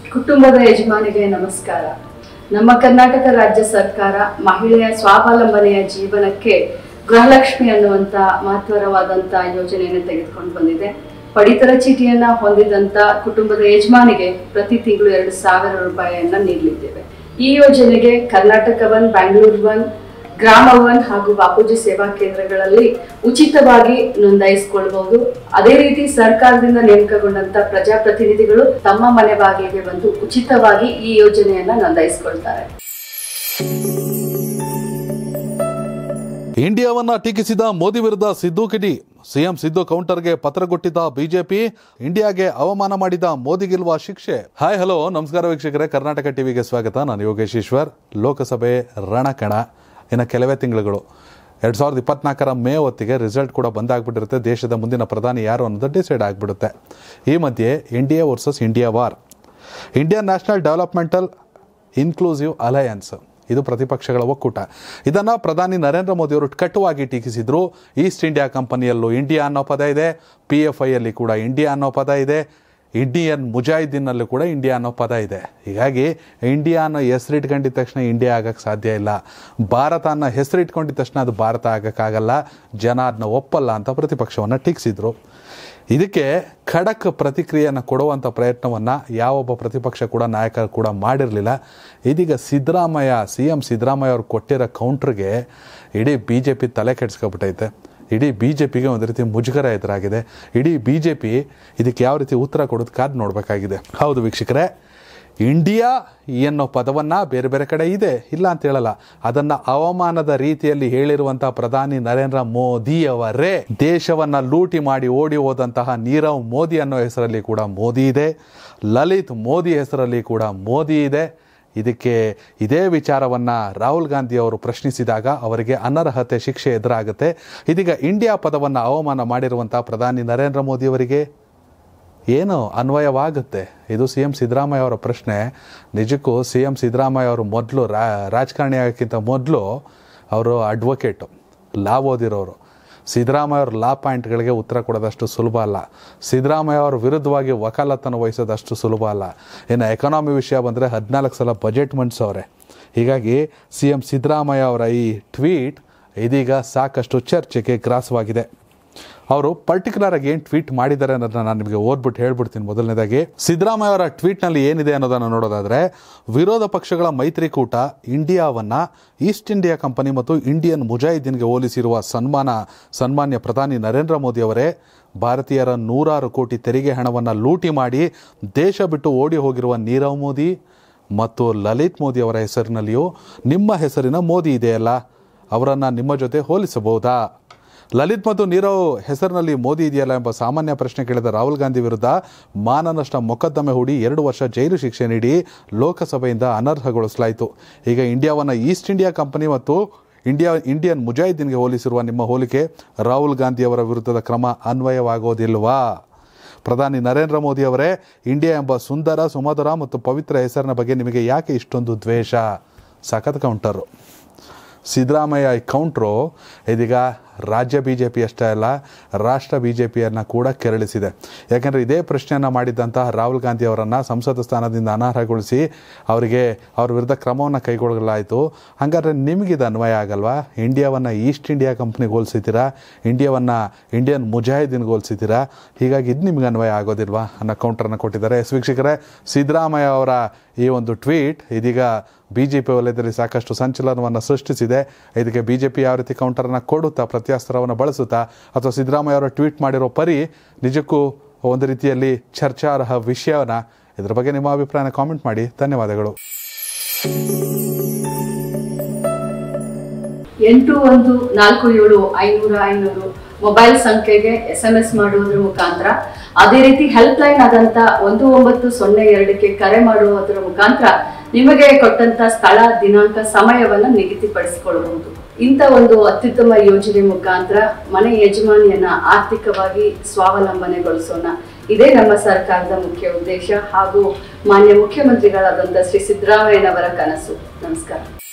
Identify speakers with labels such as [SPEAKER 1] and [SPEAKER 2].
[SPEAKER 1] ಕುಟುಂಬದ ಯಜಮಾನಿಗೆ ನಮಸ್ಕಾರ ನಮ್ಮ ಕರ್ನಾಟಕ ರಾಜ್ಯ ಸರ್ಕಾರ ಮಹಿಳೆಯ ಸ್ವಾವಲಂಬನೆಯ ಜೀವನಕ್ಕೆ ಗೃಹಲಕ್ಷ್ಮಿ ಅನ್ನುವಂತ ಮಹತ್ವರವಾದಂತ ಯೋಜನೆಯನ್ನು ತೆಗೆದುಕೊಂಡು ಬಂದಿದೆ ಪಡಿತರ ಚೀಟಿಯನ್ನ ಹೊಂದಿದಂತ ಕುಟುಂಬದ ಯಜಮಾನಿಗೆ ಪ್ರತಿ ತಿಂಗಳು ಎರಡು ಸಾವಿರ ರೂಪಾಯಿಯನ್ನ ನೀಡಲಿದ್ದೇವೆ ಈ ಯೋಜನೆಗೆ Karnataka one Bangalore one Grama one ಹಾಗೂ ಬಾಪೂಜಿ ಸೇವಾ ಕೇಂದ್ರಗಳಲ್ಲಿ ಉಚಿತವಾಗಿ ನೋಂದಾಯಿಸಿಕೊಳ್ಬಹುದು ಅದೇ ರೀತಿ ಸರ್ಕಾರದಿಂದ ನೇಮಕಗೊಂಡಂತ ಪ್ರಜಾಪ್ರತಿನಿಧಿಗಳು ತಮ್ಮ ಮನೆ ಬಾಗಿಲಿಗೆ ಬಂದು ಉಚಿತವಾಗಿ ಈ ಯೋಜನೆಯನ್ನ ನೋಂದಾಯಿಸಿಕೊಳ್ತಾರೆ
[SPEAKER 2] ಇಂಡಿಯಾವನ್ನ ಟೀಕಿಸಿದ ಮೋದಿ ವಿರುದ್ಧ ಸಿದ್ದು ಕಿಡಿ ಸಿಎಂ ಸಿದ್ದು ಕೌಂಟರ್ಗೆ ಪತ್ರ ಕೊಟ್ಟಿದ್ದ ಬಿಜೆಪಿ ಇಂಡಿಯಾಗೆ ಅವಮಾನ ಮಾಡಿದ ಮೋದಿಗಿಲ್ವಾ ಶಿಕ್ಷೆ ಹಾಯ್ ಹಲೋ ನಮಸ್ಕಾರ ವೀಕ್ಷಕರೇ ಕರ್ನಾಟಕ ಟಿವಿಗೆ ಸ್ವಾಗತ ನಾನು ಯೋಗೇಶ್ ಈಶ್ವರ್ ಲೋಕಸಭೆ ರಣಕಣ ಇನ್ನು ಕೆಲವೇ ತಿಂಗಳುಗಳು ಎರಡು ಸಾವಿರದ ಇಪ್ಪತ್ನಾಲ್ಕರ ಮೇ ಹೊತ್ತಿಗೆ ರಿಸಲ್ಟ್ ಕೂಡ ಬಂದಾಗ್ಬಿಟ್ಟಿರುತ್ತೆ ದೇಶದ ಮುಂದಿನ ಪ್ರಧಾನಿ ಯಾರು ಅನ್ನೋದು ಡಿಸೈಡ್ ಆಗಿಬಿಡುತ್ತೆ ಈ ಮಧ್ಯೆ India versus India war Indian national developmental inclusive alliance ಇದು ಪ್ರತಿಪಕ್ಷಗಳ ಒಕ್ಕೂಟ ಇದನ್ನು ಪ್ರಧಾನಿ ನರೇಂದ್ರ ಮೋದಿ ಅವರು ಕಟುವಾಗಿ ಟೀಕಿಸಿದ್ರು ಈಸ್ಟ್ ಇಂಡಿಯಾ ಕಂಪನಿಯಲ್ಲೂ ಇಂಡಿಯಾ ಅನ್ನೋ ಪದ ಇದೆ ಪಿ ಎಫ್ ಐಯಲ್ಲಿ ಕೂಡ ಇಂಡಿಯಾ ಅನ್ನೋ ಪದ ಇದೆ ಇಂಡಿಯನ್ ಮುಜಾಹಿದ್ದೀನಲ್ಲೂ ಕೂಡ ಇಂಡಿಯಾ ಅನ್ನೋ ಪದ ಇದೆ ಹೀಗಾಗಿ ಇಂಡಿಯಾ ಅನ್ನೋ ಹೆಸರಿಟ್ಕೊಂಡಿದ ತಕ್ಷಣ ಇಂಡಿಯಾ ಆಗಕ್ಕೆ ಸಾಧ್ಯ ಇಲ್ಲ ಭಾರತ ಅನ್ನೋ ಹೆಸರಿಟ್ಕೊಂಡಿದ ತಕ್ಷಣ ಅದು ಭಾರತ ಆಗಕ್ಕಾಗಲ್ಲ ಜನ ಅದನ್ನ ಒಪ್ಪಲ್ಲ ಅಂತ ಪ್ರತಿಪಕ್ಷವನ್ನು ಟೀಕಿಸಿದ್ರು ಇದಕ್ಕೆ ಖಡಕ್ ಪ್ರತಿಕ್ರಿಯೆಯನ್ನು ಕೊಡುವಂಥ ಪ್ರಯತ್ನವನ್ನು ಯಾವೊಬ್ಬ ಪ್ರತಿಪಕ್ಷ ಕೂಡ ನಾಯಕರು ಕೂಡ ಮಾಡಿರಲಿಲ್ಲ ಇದೀಗ ಸಿದ್ದರಾಮಯ್ಯ ಸಿ ಎಂ ಸಿದ್ದರಾಮಯ್ಯ ಅವರು ಕೊಟ್ಟಿರೋ ಕೌಂಟ್ರಿಗೆ ಇಡೀ ಬಿ ಜೆ ಪಿ ತಲೆ ಕೆಡಿಸ್ಕೊಬಿಟ್ಟೈತೆ ಇಡೀ ಬಿ ಜೆ ಪಿಗೆ ಒಂದು ರೀತಿ ಮುಜುಗರ ಎದುರಾಗಿದೆ ಇಡೀ ಬಿ ಜೆ ಪಿ ಇದಕ್ಕೆ ಯಾವ ರೀತಿ ಉತ್ತರ ಕೊಡೋದು ಕಾದು ನೋಡಬೇಕಾಗಿದೆ ಹೌದು ವೀಕ್ಷಕರೇ ಇಂಡಿಯಾ ಎನ್ನೋ ಪದವನ್ನು ಬೇರೆ ಬೇರೆ ಕಡೆ ಇದೆ ಇಲ್ಲ ಅಂತ ಹೇಳಲ್ಲ ಅದನ್ನು ಅವಮಾನದ ರೀತಿಯಲ್ಲಿ ಹೇಳಿರುವಂತಹ ಪ್ರಧಾನಿ ನರೇಂದ್ರ ಮೋದಿ ಅವರೇ ದೇಶವನ್ನ ಲೂಟಿ ಮಾಡಿ ಓಡಿ ಹೋದಂತಹ ನೀರವ್ ಮೋದಿ ಅನ್ನೋ ಹೆಸರಲ್ಲಿ ಕೂಡ ಮೋದಿ ಇದೆ ಲಲಿತ್ ಮೋದಿ ಹೆಸರಲ್ಲಿ ಕೂಡ ಮೋದಿ ಇದೆ ಇದಕ್ಕೆ ಇದೇ ವಿಚಾರವನ್ನು ರಾಹುಲ್ ಗಾಂಧಿ ಅವರು ಪ್ರಶ್ನಿಸಿದಾಗ ಅವರಿಗೆ ಅನರ್ಹತೆ ಶಿಕ್ಷೆ ಎದುರಾಗುತ್ತೆ ಇದೀಗ ಇಂಡಿಯಾ ಪದವನ್ನು ಅವಮಾನ ಮಾಡಿರುವಂತಹ ಪ್ರಧಾನಿ ನರೇಂದ್ರ ಮೋದಿ ಅವರಿಗೆ ಏನು ಅನ್ವಯವಾಗುತ್ತೆ ಇದು ಸಿ ಎಂ ಸಿದ್ದರಾಮಯ್ಯ ಅವರ ಪ್ರಶ್ನೆ ನಿಜಕ್ಕೂ ಸಿ ಎಂ ಸಿದ್ದರಾಮಯ್ಯ ಅವರು ಮೊದಲು ರಾ ರಾಜಕಾರಣಿ ಆಗೋಕ್ಕಿಂತ ಮೊದಲು ಅವರು ಅಡ್ವೊಕೇಟು ಲಾ ಓದಿರೋರು ಸಿದ್ದರಾಮಯ್ಯ ಅವ್ರ ಲಾ ಪಾಯಿಂಟ್ಗಳಿಗೆ ಉತ್ತರ ಕೊಡೋದಷ್ಟು ಸುಲಭ ಅಲ್ಲ ಸಿದ್ದರಾಮಯ್ಯ ಅವ್ರ ವಿರುದ್ಧವಾಗಿ ವಕಾಲತ್ತನ್ನು ವಹಿಸೋದಷ್ಟು ಸುಲಭ ಅಲ್ಲ ಇನ್ನು ಎಕಾನಮಿ ವಿಷಯ ಬಂದರೆ ಹದಿನಾಲ್ಕು ಸಲ ಬಜೆಟ್ ಮಂಡಿಸೋರೆ ಹೀಗಾಗಿ ಸಿ ಎಂ ಸಿದ್ದರಾಮಯ್ಯ ಅವರ ಈ ಟ್ವೀಟ್ ಇದೀಗ ಸಾಕಷ್ಟು ಚರ್ಚೆಗೆ ಗ್ರಾಸವಾಗಿದೆ ಅವರು ಪರ್ಟಿಕ್ಯುಲರ್ ಆಗಿ ಏನು ಟ್ವೀಟ್ ಮಾಡಿದ್ದಾರೆ ಅನ್ನೋದನ್ನ ನಾನು ನಿಮಗೆ ಓದ್ಬಿಟ್ಟು ಹೇಳ್ಬಿಡ್ತೀನಿ ಮೊದಲನೇದಾಗಿ ಸಿದ್ದರಾಮಯ್ಯ ಅವರ ಟ್ವೀಟ್ನಲ್ಲಿ ಏನಿದೆ ಅನ್ನೋದನ್ನು ನೋಡೋದಾದ್ರೆ ವಿರೋಧ ಪಕ್ಷಗಳ ಮೈತ್ರಿಕೂಟ ಇಂಡಿಯಾವನ್ನ ಈಸ್ಟ್ ಇಂಡಿಯಾ ಕಂಪನಿ ಮತ್ತು ಇಂಡಿಯನ್ ಮುಜಾಹಿದ್ದೀನ್ಗೆ ಹೋಲಿಸಿರುವ ಸನ್ಮಾನ ಸನ್ಮಾನ್ಯ ಪ್ರಧಾನಿ ನರೇಂದ್ರ ಮೋದಿ ಅವರೇ ಭಾರತೀಯರ ನೂರಾರು ಕೋಟಿ ತೆರಿಗೆ ಹಣವನ್ನು ಲೂಟಿ ಮಾಡಿ ದೇಶ ಬಿಟ್ಟು ಓಡಿ ಹೋಗಿರುವ ನೀರವ್ ಮೋದಿ ಮತ್ತು ಲಲಿತ್ ಮೋದಿ ಅವರ ಹೆಸರಿನಲ್ಲಿಯೂ ನಿಮ್ಮ ಹೆಸರಿನ ಮೋದಿ ಇದೆಯಲ್ಲ ಅವರನ್ನು ನಿಮ್ಮ ಜೊತೆ ಹೋಲಿಸಬಹುದಾ ಲಲಿತ್ ಮತ್ತು ನೀರವ್ ಹೆಸರಿನಲ್ಲಿ ಮೋದಿ ಇದೆಯಲ್ಲ ಎಂಬ ಸಾಮಾನ್ಯ ಪ್ರಶ್ನೆ ಕೇಳಿದ ರಾಹುಲ್ ಗಾಂಧಿ ವಿರುದ್ಧ ಮಾನನಷ್ಟ ಮೊಕದ್ದಮೆ ಹೂಡಿ ಎರಡು ವರ್ಷ ಜೈಲು ಶಿಕ್ಷೆ ನೀಡಿ ಲೋಕಸಭೆಯಿಂದ ಅನರ್ಹಗೊಳಿಸಲಾಯಿತು ಈಗ ಇಂಡಿಯಾವನ್ನು ಈಸ್ಟ್ ಇಂಡಿಯಾ ಕಂಪನಿ ಮತ್ತು ಇಂಡಿಯಾ ಇಂಡಿಯನ್ ಮುಜಾಹಿದ್ದೀನ್ಗೆ ಹೋಲಿಸಿರುವ ನಿಮ್ಮ ಹೋಲಿಕೆ ರಾಹುಲ್ ಗಾಂಧಿ ಅವರ ವಿರುದ್ಧದ ಕ್ರಮ ಅನ್ವಯವಾಗೋದಿಲ್ವಾ ಪ್ರಧಾನಿ ನರೇಂದ್ರ ಮೋದಿ ಅವರೇ ಇಂಡಿಯಾ ಎಂಬ ಸುಂದರ ಸುಮಧುರ ಮತ್ತು ಪವಿತ್ರ ಹೆಸರಿನ ಬಗ್ಗೆ ನಿಮಗೆ ಯಾಕೆ ಇಷ್ಟೊಂದು ದ್ವೇಷ ಸಖತ್ ಕೌಂಟರು ಸಿದ್ದರಾಮಯ್ಯ ಈ ಕೌಂಟ್ರು ಇದೀಗ ರಾಜ್ಯ ಬಿ ಜೆ ಪಿ ಅಷ್ಟೇ ಅಲ್ಲ ರಾಷ್ಟ್ರ ಬಿ ಜೆ ಪಿಯನ್ನು ಕೂಡ ಕೆರಳಿಸಿದೆ ಯಾಕೆಂದರೆ ಇದೇ ಪ್ರಶ್ನೆಯನ್ನು ಮಾಡಿದ್ದಂತಹ ರಾಹುಲ್ ಗಾಂಧಿ ಅವರನ್ನು ಸಂಸತ್ ಸ್ಥಾನದಿಂದ ಅನರ್ಹಗೊಳಿಸಿ ಅವರಿಗೆ ಅವ್ರ ವಿರುದ್ಧ ಕ್ರಮವನ್ನು ಕೈಗೊಳ್ಳಲಾಯಿತು ಹಾಗಾದ್ರೆ ನಿಮಗಿದು ಅನ್ವಯ ಆಗಲ್ವಾ ಇಂಡಿಯಾವನ್ನು ಈಸ್ಟ್ ಇಂಡಿಯಾ ಕಂಪ್ನಿಗೆ ಹೋಲಿಸಿದ್ದೀರಾ ಇಂಡಿಯಾವನ್ನು ಇಂಡಿಯನ್ ಮುಜಾಹಿದ್ದೀನ್ಗೆ ಹೋಲಿಸಿದ್ದೀರಾ ಹೀಗಾಗಿ ಇದು ನಿಮ್ಗೆ ಅನ್ವಯ ಆಗೋದಿಲ್ವಾ ಅನ್ನೋ ಕೌಂಟರನ್ನು ಕೊಟ್ಟಿದ್ದಾರೆ ಎಸ್ ವೀಕ್ಷಕರೇ ಸಿದ್ದರಾಮಯ್ಯ ಅವರ ಈ ಒಂದು ಟ್ವೀಟ್ ಇದೀಗ ಬಿ ಜೆ ಪಿ ವಲಯದಲ್ಲಿ ಸಾಕಷ್ಟು ಸಂಚಲನವನ್ನು ಸೃಷ್ಟಿಸಿದೆ ಇದಕ್ಕೆ ಬಿ ಜೆ ಪಿ ಯಾವ ರೀತಿ ಕೌಂಟರನ್ನು ಕೊಡುತ್ತಾ ಪ್ರತ್ಯಾಸ್ತ್ರವನ್ನು ಬಳಸುತ್ತಾ ಅಥವಾ ಸಿದ್ದರಾಮಯ್ಯ ಅವರು ಟ್ವೀಟ್ ಮಾಡಿರೋ ಪರಿ ನಿಜಕ್ಕೂ ಒಂದು ರೀತಿಯಲ್ಲಿ ಚರ್ಚಾರ್ಹ ವಿಷಯವನ್ನ ಇದ್ರ ಬಗ್ಗೆ ನಿಮ್ಮ ಅಭಿಪ್ರಾಯನ ಕಾಮೆಂಟ್ ಮಾಡಿ ಧನ್ಯವಾದಗಳು
[SPEAKER 1] ಎಂಟು ಒಂದು ನಾಲ್ಕು ಏಳು ಐನೂರ ಐನೂರು ಮೊಬೈಲ್ ಸಂಖ್ಯೆಗೆ ಎಸ್ ಎಂ ಎಸ್ ಮಾಡುವುದರ ಮುಖಾಂತರ ಅದೇ ರೀತಿ ಹೆಲ್ಪ್ ಲೈನ್ ಆದಂತ ಒಂದು ಒಂಬತ್ತು ಸೊನ್ನೆ ಎರಡಕ್ಕೆ ಕರೆ ಮಾಡುವುದರ ಮುಖಾಂತರ ನಿಮಗೆ ಕೊಟ್ಟಂತ ಸ್ಥಳ ದಿನಾಂಕ ಸಮಯವನ್ನ ನಿಗದಿಪಡಿಸಿಕೊಳ್ಳಬಹುದು ಇಂಥ ಒಂದು ಅತ್ಯುತ್ತಮ ಯೋಜನೆ ಮುಖಾಂತರ ಮನೆ ಯಜಮಾನಿಯನ್ನ ಆರ್ಥಿಕವಾಗಿ ಸ್ವಾವಲಂಬನೆಗೊಳಿಸೋಣ ಇದೇ ನಮ್ಮ ಸರ್ಕಾರದ ಮುಖ್ಯ ಉದ್ದೇಶ ಹಾಗೂ ಮಾನ್ಯ ಮುಖ್ಯಮಂತ್ರಿಗಳಾದಂಥ ಶ್ರೀ ಸಿದ್ದರಾಮಯ್ಯನವರ ಕನಸು ನಮಸ್ಕಾರ